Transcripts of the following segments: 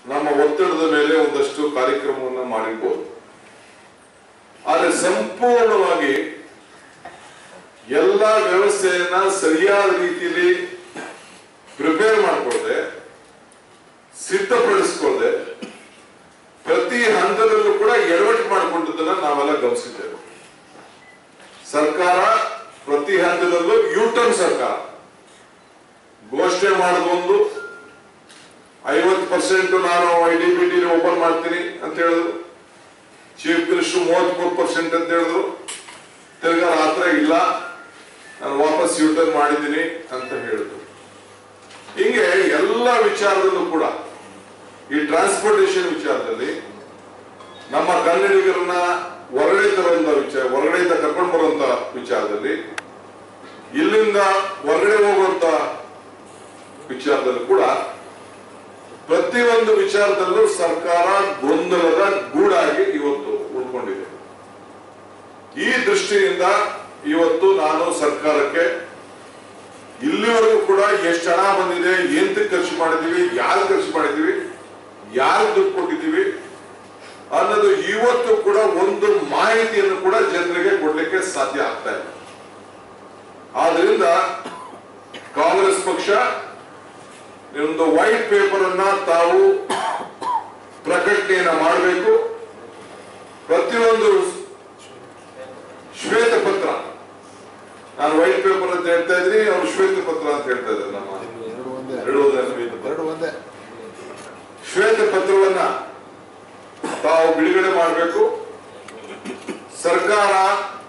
ನಮ್ಮ ಒತ್ತಡದ ಮೇಲೆ ಒಂದಷ್ಟು ಕಾರ್ಯಕ್ರಮವನ್ನು ಮಾಡಿರ್ಬೋದು ಆದರೆ ಸಂಪೂರ್ಣವಾಗಿ ಎಲ್ಲ ವ್ಯವಸ್ಥೆಯನ್ನ ಸರಿಯಾದ ರೀತಿಯಲ್ಲಿ ಪ್ರಿಪೇರ್ ಮಾಡಿಕೊಳ್ಳದೆ ಸಿದ್ಧಪಡಿಸ್ಕೊಳ್ಳದೆ ಪ್ರತಿ ಹಂತದಲ್ಲೂ ಕೂಡ ಎಡವಟ್ಟು ಮಾಡಿಕೊಂಡಿದ್ದನ್ನ ನಾವೆಲ್ಲ ಗಮನಿಸಿದ್ದೇವೆ ಸರ್ಕಾರ ಪ್ರತಿ ಹಂತದಲ್ಲೂ ಯೂಟರ್ನ್ ಸರ್ಕಾರ ಘೋಷಣೆ ಮಾಡೋದೊಂದು ಐವತ್ತು ಪರ್ಸೆಂಟ್ ನಾನು I D B T open ಮಾಡ್ತೀನಿ ಅಂತ ಹೇಳಿದ್ರು ಚೀಫ್ ಮಿನಿಸ್ಟರ್ ಮೂವತ್ಮೂರು ಪರ್ಸೆಂಟ್ ಅಂತ ಹೇಳಿದ್ರು ತಿರ್ಗಾ ರಾತ್ರಿ ಇಲ್ಲ ನಾನು ವಾಪಸ್ ಯೂಟರ್ನ್ ಮಾಡಿದ್ದೀನಿ ಅಂತ ಹೇಳಿದ್ರು ಹಿಂಗೆ ಎಲ್ಲ ವಿಚಾರದಲ್ಲೂ ಕೂಡ ಈ ಟ್ರಾನ್ಸ್ಪೋರ್ಟೇಷನ್ ವಿಚಾರದಲ್ಲಿ ನಮ್ಮ ಕನ್ನಡಿಗರನ್ನ ಹೊರಗಡೆ ತರುವಂತ ವಿಚಾರ ಹೊರಗಡೆಯಿಂದ ಕರ್ಕೊಂಡು ಬರುವಂತ ವಿಚಾರದಲ್ಲಿ ಇಲ್ಲಿಂದ ಹೊರಗಡೆ ಹೋಗುವಂತ ವಿಚಾರದಲ್ಲೂ ಕೂಡ ಪ್ರತಿಯೊಂದು ವಿಚಾರದಲ್ಲೂ ಸರ್ಕಾರ ಗೊಂದಲದ ಗೂಡಾಗಿ ಇವತ್ತು ಉಳ್ಕೊಂಡಿದೆ ಈ ದೃಷ್ಟಿಯಿಂದ ಇವತ್ತು ನಾನು ಸರ್ಕಾರಕ್ಕೆ ಇಲ್ಲಿವರೆಗೂ ಕೂಡ ಎಷ್ಟು ಹಣ ಬಂದಿದೆ ಎಂತಕ್ಕೆ ಖರ್ಚು ಮಾಡಿದೀವಿ ಯಾರು ಖರ್ಚು ಮಾಡಿದೀವಿ ಯಾರು ದುಡ್ಡು ಕೊಟ್ಟಿದ್ದೀವಿ ಅನ್ನೋದು ಇವತ್ತು ಕೂಡ ಒಂದು ಮಾಹಿತಿಯನ್ನು ಕೂಡ ಜನರಿಗೆ ಕೊಡ್ಲಿಕ್ಕೆ ಸಾಧ್ಯ ಆಗ್ತಾ ಇಲ್ಲ ಆದ್ರಿಂದ ಕಾಂಗ್ರೆಸ್ ಪಕ್ಷ ಒಂದು ವೈಟ್ ಪೇಪರ್ ಅನ್ನ ತಾವು ಪ್ರಕಟಣೆಯನ್ನ ಮಾಡಬೇಕು ಪ್ರತಿಯೊಂದು ಶ್ವೇತ ಪತ್ರ ನಾನು ವೈಟ್ ಪೇಪರ್ ಅಂತ ಹೇಳ್ತಾ ಇದ್ದೀನಿ ಅವ್ರು ಶ್ವೇತ ಪತ್ರ ಅಂತ ಹೇಳ್ತಾ ಇದ್ದಾರೆ ನಮ್ಮ ಎರಡು ಒಂದೇ ಹೇಳುವುದನ್ನ ಶ್ವೇತ ಪತ್ರ. ಎರಡು ಒಂದೇ ಶ್ವೇತ ಪತ್ರವನ್ನ ತಾವು ಬಿಡುಗಡೆ ಮಾಡಬೇಕು ಸರ್ಕಾರ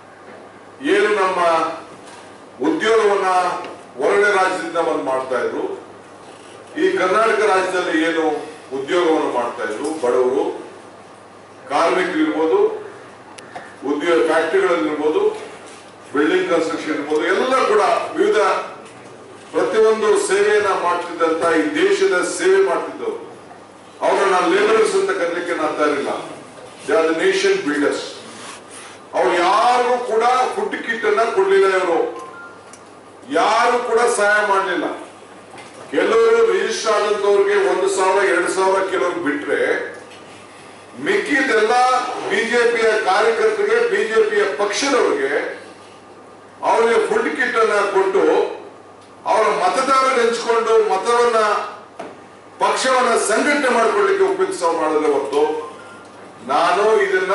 ಏನು ನಮ್ಮ ಉದ್ಯೋಗವನ್ನ ಹೊರಗಡೆ ರಾಜ್ಯದಿಂದ ಬಂದು ಮಾಡ್ತಾ ಇದ್ರು ಈ ಕರ್ನಾಟಕ ರಾಜ್ಯದಲ್ಲಿ ಏನು ಉದ್ಯೋಗವನ್ನು ಮಾಡ್ತಾ ಇದ್ರು ಬಡವರು ಕಾರ್ಮಿಕರು ಇರ್ಬೋದು ಉದ್ಯೋಗ ಫ್ಯಾಕ್ಟರಿಗಳಲ್ಲಿರ್ಬೋದು ಬಿಲ್ಡಿಂಗ್ ಕನ್ಸ್ಟ್ರಕ್ಷನ್ ಇರ್ಬೋದು ಎಲ್ಲ ಕೂಡ ವಿವಿಧ ಪ್ರತಿಯೊಂದು ಸೇವೆಯನ್ನ ಮಾಡ್ತಿದ್ದಂತ ಈ ದೇಶದ ಸೇವೆ ಮಾಡ್ತಿದ್ದವರು ಅವ್ರನ್ನ ಲೇಬರ್ಸ್ ಅಂತ ಕರೀಲಿಕ್ಕೆ ನಾನು ತಯಾರಿಲ್ಲ they are the nation builders ಅವ್ರು ಯಾರು ಕೂಡ ಫುಡ್ ಕಿಟ್ ಅನ್ನ ಕೊಡ್ಲಿಲ್ಲ ಇವರು ಯಾರು ಕೂಡ ಸಹಾಯ ಮಾಡಲಿಲ್ಲ ಕೆಲವರು ರಿಜಿಸ್ಟರ್ ಆದಂತವ್ರಿಗೆ ಒಂದು ಸಾವಿರ ಎರಡು ಸಾವಿರ ಕೆಲವ್ರು ಬಿಟ್ರೆ ಮಿಕ್ಕಿದೆಲ್ಲ ಬಿಜೆಪಿಯ ಕಾರ್ಯಕರ್ತರಿಗೆ ಬಿಜೆಪಿಯ ಪಕ್ಷದವರಿಗೆ ಅವರಿಗೆ ಫುಡ್ ಕಿಟ್ ಅನ್ನ ಕೊಟ್ಟು ಅವರ ಮತದಾರರು ಹಂಚಿಕೊಂಡು ಮತವನ್ನ ಪಕ್ಷವನ್ನ ಸಂಘಟನೆ ಮಾಡ್ಕೊಳ್ಳಿಕ್ಕೆ ಉಪಯೋಗಿಸ ಮಾಡಿದ್ರೆ ಹೊರತು ನಾನು ಇದನ್ನ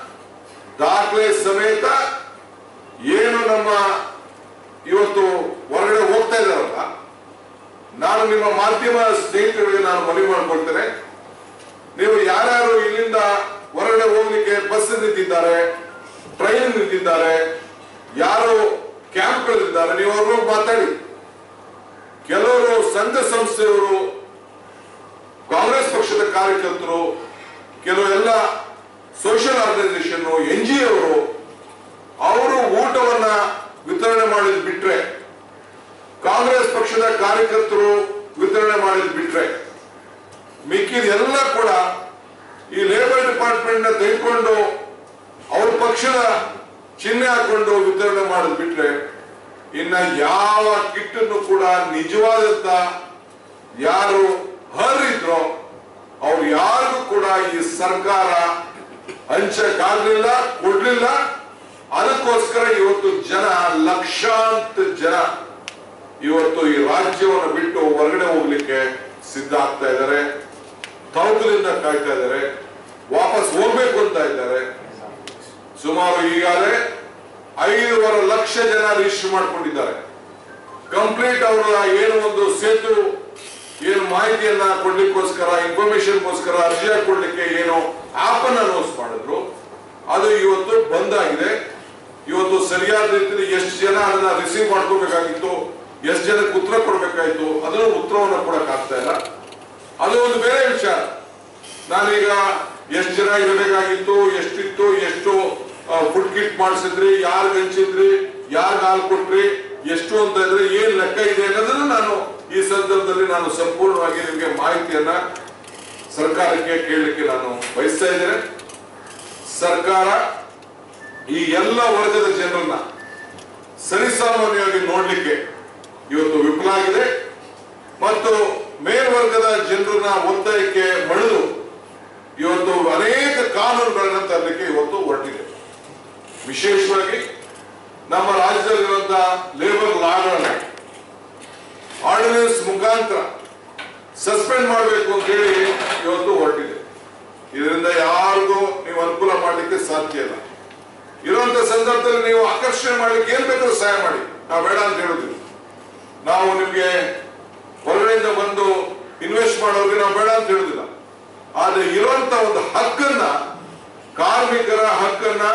ದಾಖಲೆ ಸಮೇತ ಏನು ನಮ್ಮ ಇವತ್ತು ಹೊರಗಡೆ ಹೋಗ್ತಾ ಇದ್ದಾರಲ್ಲ ನಾನು ನಿಮ್ಮ ಮಾಧ್ಯಮ ಸ್ನೇಹಿತರಿಗೆ ನಾನು ಮನವಿ ಮಾಡ್ಕೊಳ್ತೇನೆ ನೀವು ಯಾರ್ಯಾರು ಇಲ್ಲಿಂದ ಹೊರಗಡೆ ಹೋಗ್ಲಿಕ್ಕೆ ಬಸ್ ನಿಂತಿದ್ದಾರೆ ಟ್ರೈನ್ ನಿಂತಿದ್ದಾರೆ ಯಾರು ಕ್ಯಾಂಪ್ಗಳಿದ್ದಾರೆ ನೀವು ಅವ್ರನ್ನ ಮಾತಾಡಿ ಕೆಲವರು ಸಂಘ ಸಂಸ್ಥೆಯವರು ಕಾಂಗ್ರೆಸ್ ಪಕ್ಷದ ಕಾರ್ಯಕರ್ತರು ಕೆಲವು ಎಲ್ಲ ಸೋಷಿಯಲ್ ಆರ್ಗನೈಸೇಷನ್ ಎನ್ ಜಿ ಅವರು ಅವರು ಊಟವನ್ನ ವಿತರಣೆ ಮಾಡಿದ್ ಬಿಟ್ರೆ ಕಾಂಗ್ರೆಸ್ ಪಕ್ಷದ ಕಾರ್ಯಕರ್ತರು ವಿತರಣೆ ಮಾಡಿದ್ ಬಿಟ್ರೆ ಮಿಕ್ಕಿದ ಎಲ್ಲ ಕೂಡ ಈ ಲೇಬರ್ ಡಿಪಾರ್ಟ್ಮೆಂಟ್ ನ ತೆಗೆದುಕೊಂಡು ಅವ್ರ ಪಕ್ಷದ ಚಿಹ್ನೆ ಹಾಕೊಂಡು ವಿತರಣೆ ಮಾಡಿದ್ ಬಿಟ್ರೆ ಇನ್ನ ಯಾವ ಕಿಟ್ಟನ್ನು ಕೂಡ ನಿಜವಾದಂತ ಯಾರು ಹರಿದ್ರೋ ಅವ್ರು ಯಾರಿಗೂ ಕೂಡ ಈ ಸರ್ಕಾರ ಹಂಚಕ್ಕಾಗ್ಲಿಲ್ಲ ಕೊಡ್ಲಿಲ್ಲ ಅದಕ್ಕೋಸ್ಕರ ಇವತ್ತು ಜನ ಲಕ್ಷಾಂತರ ಜನ ಇವತ್ತು ಈ ರಾಜ್ಯವನ್ನು ಬಿಟ್ಟು ಹೊರಗಡೆ ಹೋಗ್ಲಿಕ್ಕೆ ಸಿದ್ಧ ಆಗ್ತಾ ಇದ್ದಾರೆ ತವಕದಿಂದ ಕಾಯ್ತಾ ಇದ್ದಾರೆ ವಾಪಸ್ ಹೋಗ್ಬೇಕು ಅಂತ ಇದ್ದಾರೆ ಸುಮಾರು ಈಗಾಗಲೇ ಐದೂವರೆ ಲಕ್ಷ ಜನ ರಿಜಿಸ್ಟರ್ ಮಾಡ್ಕೊಂಡಿದ್ದಾರೆ ಕಂಪ್ಲೀಟ್ ಅವರ ಏನು ಒಂದು ಸೇತು ಏನು ಮಾಹಿತಿಯನ್ನ ಕೊಡ್ಲಿಕ್ಕೋಸ್ಕರ ಇನ್ಫಾರ್ಮೇಶನ್ಗೋಸ್ಕರ ಅರ್ಜಿ ಕೊಡ್ಲಿಕ್ಕೆ ಏನು ಆಪ್ ಅನ್ನ ಅನೌನ್ಸ್ ಮಾಡಿದ್ರು ಅದು ಇವತ್ತು ಬಂದ್ ಆಗಿದೆ ಇವತ್ತು ಸರಿಯಾದ ರೀತಿಯಲ್ಲಿ ಎಷ್ಟು ಜನ ಅದನ್ನ ರಿಸೀವ್ ಮಾಡ್ಕೋಬೇಕಾಗಿತ್ತು ಎಷ್ಟು ಜನಕ್ಕೆ ಉತ್ತರ ಕೊಡ್ಬೇಕಾಯ್ತು ಅದನ್ನು ಉತ್ತರವನ್ನು ಕೊಡಕ್ ಆಗ್ತಾ ಇಲ್ಲ ಅದು ಒಂದು ಬೇರೆ ವಿಚಾರ ನಾನೀಗ ಎಷ್ಟು ಜನ ಇರಬೇಕಾಗಿತ್ತು ಎಷ್ಟಿತ್ತು ಎಷ್ಟು ಫುಡ್ ಕಿಟ್ ಮಾಡಿಸಿದ್ರಿ ಯಾರು ಹಂಚಿದ್ರಿ ಯಾರು ಹಾಲು ಕೊಟ್ರಿ ಎಷ್ಟು ಅಂತ ಇದ್ರೆ ಏನ್ ಲೆಕ್ಕ ಇದೆ ಅನ್ನೋದನ್ನ ನಾನು ಈ ಸಂದರ್ಭದಲ್ಲಿ ನಾನು ಸಂಪೂರ್ಣವಾಗಿ ನಿಮಗೆ ಮಾಹಿತಿಯನ್ನ ಸರ್ಕಾರಕ್ಕೆ ಕೇಳಲಿಕ್ಕೆ ನಾನು ಬಯಸ್ತಾ ಇದ್ದೇನೆ ಸರ್ಕಾರ ಈ ಎಲ್ಲ ವರ್ಗದ ಜನರನ್ನ ಸರಿಸಾಮಾನ್ಯವಾಗಿ ನೋಡ್ಲಿಕ್ಕೆ ಇವತ್ತು ವಿಫಲ ಆಗಿದೆ ಮತ್ತು ಮೇಲ್ವರ್ಗದ ಜನರನ್ನ ಒತ್ತಾಯಕ್ಕೆ ಮಣಿದು ಕಾನೂನುಗಳನ್ನ ತರಲಿಕ್ಕೆ ಇವತ್ತು ಹೊರಟಿದೆ ವಿಶೇಷವಾಗಿ ನಮ್ಮ ರಾಜ್ಯದಲ್ಲಿರುವಂತಹ ಲೇಬರ್ ಲಾಗಳನ್ನ ಆರ್ಡಿನೆನ್ಸ್ ಮುಖಾಂತರ ಸಸ್ಪೆಂಡ್ ಮಾಡಬೇಕು ಅಂತ ಹೇಳಿ ಇವತ್ತು ಹೊರಟಿದೆ ಇದರಿಂದ ಯಾರಿಗೂ ನೀವು ಅನುಕೂಲ ಮಾಡಲಿಕ್ಕೆ ಸಾಧ್ಯ ಇಲ್ಲ ಇರುವಂತ ಸಂದರ್ಭದಲ್ಲಿ ನೀವು ಆಕರ್ಷಣೆ ಮಾಡ್ಲಿಕ್ಕೆ ಏನ್ ಬೇಕಾದ್ರೂ ಸಹಾಯ ಮಾಡಿ ನಾವು ಬೇಡ ಅಂತ ಹೇಳುದಿಲ್ಲ ನಾವು ನಿಮ್ಗೆ ಹೊರಗಡೆಯಿಂದ ಬಂದು ಇನ್ವೆಸ್ಟ್ ಮಾಡೋರಿಗೆ ನಾವು ಬೇಡ ಅಂತ ಹೇಳುದಿಲ್ಲ ಆದ್ರೆ ಇರುವಂತ ಒಂದು ಹಕ್ಕನ್ನ ಕಾರ್ಮಿಕರ ಹಕ್ಕನ್ನ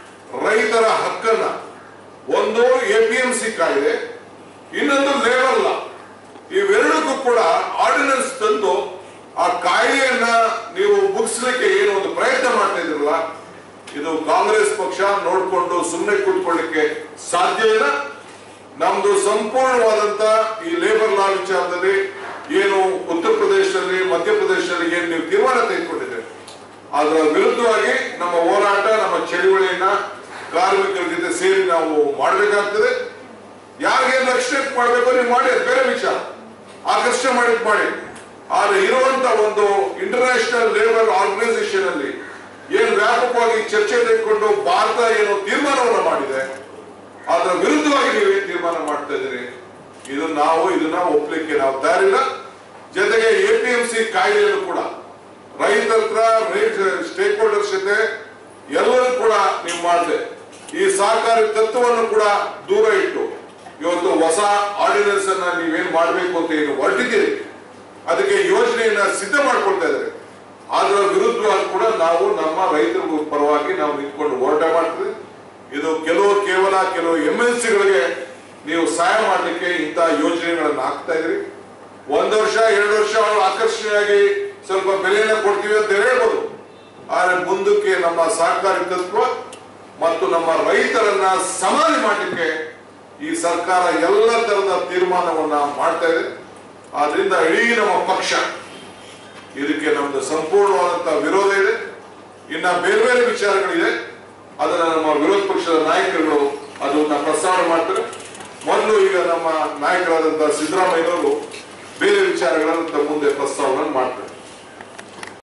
ರೈತರ ಹಕ್ಕನ್ನ ಒಂದು ಎಪಿಎಂಸಿ ಕಾಯ್ದೆ ಇನ್ನೊಂದು ಲೇಬರ್ ಲಾ ಇವೆರಡಕ್ಕೂ ಕೂಡ ಆರ್ಡಿನೆನ್ಸ್ ತಂದು ಆ ಕಾಯ್ದೆಯನ್ನ ನೀವು ಮುಗಿಸ್ಲಿಕ್ಕೆ ಏನು ಒಂದು ಪ್ರಯತ್ನ ಮಾಡ್ತಾ ಇದ್ರಲ್ಲ ಇದು ಕಾಂಗ್ರೆಸ್ ಪಕ್ಷ ನೋಡ್ಕೊಂಡು ಸುಮ್ಮನೆ ಕೂತ್ಕೊಳ್ಳಿಕ್ಕೆ ಸಾಧ್ಯ ಇಲ್ಲ ನಮ್ದು ಸಂಪೂರ್ಣವಾದಂತ ಈ ಲೇಬರ್ ಲಾ ವಿಚಾರದಲ್ಲಿ ಏನು ಉತ್ತರ ಪ್ರದೇಶದಲ್ಲಿ ಮಧ್ಯಪ್ರದೇಶದಲ್ಲಿ ಏನು ನೀವು ತೀರ್ಮಾನ ತೆಗೆದುಕೊಂಡಿದ್ದೀರಿ ಅದರ ವಿರುದ್ಧವಾಗಿ ನಮ್ಮ ಹೋರಾಟ ನಮ್ಮ ಚಳುವಳಿಯನ್ನ ಕಾರ್ಮಿಕರ ಜೊತೆ ಸೇರಿ ನಾವು ಮಾಡಬೇಕಾಗ್ತದೆ ಯಾರಿಗೆ ರಕ್ಷಣೆ ಮಾಡಬೇಕು ನೀವು ಮಾಡಿ ಅದು ಬೇರೆ ವಿಚಾರ ಆಕರ್ಷಣೆ ಮಾಡಿ ಮಾಡಿ ಆದ್ರೆ ಇರುವಂತ ಒಂದು ಇಂಟರ್ನ್ಯಾಷನಲ್ ಲೇಬರ್ ಆರ್ಗನೈಸೇಷನ್ ಅಲ್ಲಿ ಏನು ವ್ಯಾಪಕವಾಗಿ ಚರ್ಚೆ ತೆಗೆದುಕೊಂಡು ಭಾರತ ಏನು ತೀರ್ಮಾನವನ್ನು ಮಾಡಿದೆ ಅದರ ವಿರುದ್ಧವಾಗಿ ನೀವೇನ್ ತೀರ್ಮಾನ ಮಾಡ್ತಾ ಇದ್ದೀರಿ ಇದು ನಾವು ಇದನ್ನ ಒಪ್ಲಿಕ್ಕೆ ನಾವು ತಯಾರಿಲ್ಲ ಜೊತೆಗೆ ಎಪಿಎಂಸಿ ಕಾಯ್ದೆಯನ್ನು ಕೂಡ ರೈತರ ಹತ್ರ ರೈತ ಸ್ಟೇಕ್ ಹೋಲ್ಡರ್ಸ್ ಜೊತೆ ಎಲ್ಲರೂ ಕೂಡ ನೀವು ಮಾಡಿದೆ ಈ ಸಹಕಾರಿ ತತ್ವವನ್ನು ಕೂಡ ದೂರ ಇಟ್ಟು ಇವತ್ತು ಹೊಸ ಆರ್ಡಿನೆನ್ಸ್ ಅನ್ನ ನೀವೇನ್ ಮಾಡಬೇಕು ಅಂತ ಏನು ಹೊರಟಿದ್ದೀರಿ ಅದಕ್ಕೆ ಯೋಜನೆಯನ್ನ ಸಿದ್ಧ ಮಾಡ್ಕೊಳ್ತಾ ಇದ್ದಾರೆ ಅದರ ವಿರುದ್ಧವಾಗಿ ಕೂಡ ನಾವು ನಮ್ಮ ರೈತರ ಪರವಾಗಿ ನಾವು ನಿಂತ್ಕೊಂಡು ಹೋರಾಟ ಮಾಡ್ತೀವಿ ಇದು ಕೆಲವು ಕೇವಲ ಕೆಲವು ಎಂ ಎಲ್ ಸಿಗಳಿಗೆ ನೀವು ಸಹಾಯ ಮಾಡಲಿಕ್ಕೆ ಇಂತಹ ಯೋಜನೆಗಳನ್ನ ಹಾಕ್ತಾ ಇದ್ರಿ ಒಂದು ವರ್ಷ ಎರಡು ವರ್ಷ ಅವರು ಆಕರ್ಷಣೆಯಾಗಿ ಸ್ವಲ್ಪ ಬೆಲೆಯನ್ನ ಕೊಡ್ತೀವಿ ಅಂತ ಹೇಳ್ಬೋದು ಆದ್ರೆ ಮುಂದಕ್ಕೆ ನಮ್ಮ ಸಹಕಾರಿ ತತ್ವ ಮತ್ತು ನಮ್ಮ ರೈತರನ್ನ ಸಮಾಧಿ ಮಾಡಲಿಕ್ಕೆ ಈ ಸರ್ಕಾರ ಎಲ್ಲ ತರದ ತೀರ್ಮಾನವನ್ನ ಮಾಡ್ತಾ ಇದೆ ಆದ್ರಿಂದ ಇಡೀ ನಮ್ಮ ಪಕ್ಷ ಇದಕ್ಕೆ ನಮ್ದು ಸಂಪೂರ್ಣವಾದಂತಹ ವಿರೋಧ ಇದೆ ಇನ್ನ ಬೇರೆ ಬೇರೆ ವಿಚಾರಗಳಿದೆ ಅದನ್ನ ನಮ್ಮ ವಿರೋಧ ಪಕ್ಷದ ನಾಯಕರುಗಳು ಅದನ್ನ ಪ್ರಸ್ತಾವನೆ ಮಾಡ್ತಾರೆ ಮೊದಲು ಈಗ ನಮ್ಮ ನಾಯಕರಾದಂತಹ ಸಿದ್ದರಾಮಯ್ಯನವರು ಬೇರೆ ವಿಚಾರಗಳನ್ನ ತಮ್ಮ ಮುಂದೆ ಪ್ರಸ್ತಾವನೆ ಮಾಡ್ತಾರೆ